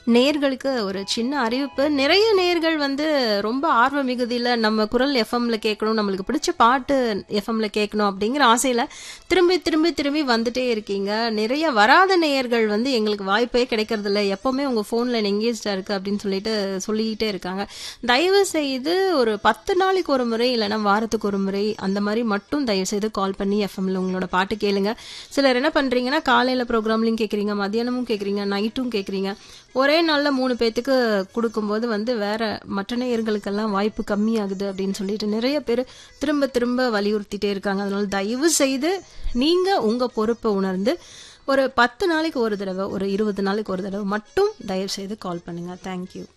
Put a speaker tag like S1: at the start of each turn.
S1: நேர்களுக்கு ஒரு சின்ன அறிவிப்பு நிறைய நேர்கள் வந்து ரொம்ப ஆர்வ மிகுதியில் நம்ம குரல் எஃப்எம்ல கேட்கணும் நம்மளுக்கு பிடிச்ச பாட்டு எஃப்எம்ல கேட்கணும் அப்படிங்கிற ஆசையில் திரும்பி திரும்பி திரும்பி வந்துட்டே இருக்கீங்க நிறைய வராத நேயர்கள் வந்து எங்களுக்கு வாய்ப்பே கிடைக்கிறது இல்லை எப்போவுமே உங்கள் ஃபோனில் எங்கேஜாக இருக்குது அப்படின்னு சொல்லிட்டு சொல்லிக்கிட்டே இருக்காங்க தயவு செய்து ஒரு பத்து நாளைக்கு ஒரு முறை இல்லைன்னா வாரத்துக்கு ஒரு முறை அந்த மாதிரி மட்டும் தயவு செய்து கால் பண்ணி எஃப்எம்ல உங்களோட பாட்டு கேளுங்க சிலர் என்ன பண்ணுறீங்கன்னா காலையில் ப்ரோக்ராம்லையும் கேட்குறீங்க மதியானமும் கேட்குறீங்க நைட்டும் கேட்குறீங்க ஒரே நாளில் மூணு பேத்துக்கு கொடுக்கும்போது வந்து வேற மற்ற நேயர்களுக்கெல்லாம் வாய்ப்பு கம்மியாகுது அப்படின்னு சொல்லிட்டு நிறைய பேர் திரும்ப திரும்ப வலியுறுத்திட்டே இருக்காங்க அதனால தயவு செய்து நீங்கள் உங்கள் பொறுப்பை உணர்ந்து ஒரு பத்து நாளைக்கு ஒரு தடவை ஒரு இருபது நாளைக்கு ஒரு தடவை மட்டும் தயவு செய்து கால் பண்ணுங்க தேங்க்யூ